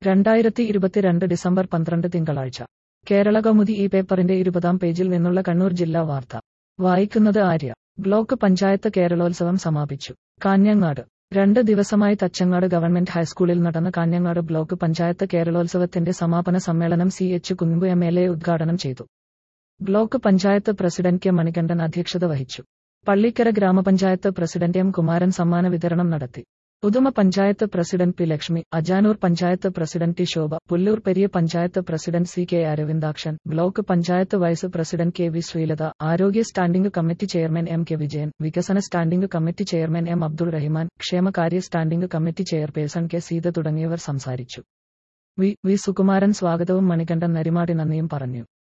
രണ്ടായിരത്തി ഇരുപത്തിരണ്ട് ഡിസംബർ പന്ത്രണ്ട് തിങ്കളാഴ്ച കേരള കൗമുദി ഈ പേപ്പറിന്റെ ഇരുപതാം പേജിൽ നിന്നുള്ള കണ്ണൂർ ജില്ലാ വാർത്ത വായിക്കുന്നത് ആര്യ ബ്ലോക്ക് പഞ്ചായത്ത് കേരളോത്സവം സമാപിച്ചു കാഞ്ഞങ്ങാട് രണ്ട് ദിവസമായി തച്ചങ്ങാട് ഗവൺമെന്റ് ഹൈസ്കൂളിൽ നടന്ന കാഞ്ഞങ്ങാട് ബ്ലോക്ക് പഞ്ചായത്ത് കേരളോത്സവത്തിന്റെ സമാപന സമ്മേളനം C H Kunhambu M L A ഉദ്ഘാടനം ചെയ്തു block panchayat president K Manikandan അധ്യക്ഷത വഹിച്ചു പള്ളിക്കര ഗ്രാമപഞ്ചായത്ത് പ്രസിഡന്റ് എം കുമാരൻ സമ്മാന വിതരണം നടത്തി Uduma panchayat president P Lakshmi Ajanur panchayat president T Shobha Pullur Periya panchayat president C K Aravindakshan block panchayat vice president K V Sreelatha ആരോഗ്യ standing committee chairman M K Vijayan വികസന standing committee chairman M Abdul Rahiman ക്ഷേമകാര്യ standing committee chairperson K Seetha തുടങ്ങിയവർ സംസാരിച്ചു വി വി സുകുമാരൻ സ്വാഗതവും മണികണ്ഠൻ നരിമാടി നന്ദിയും പറഞ്ഞു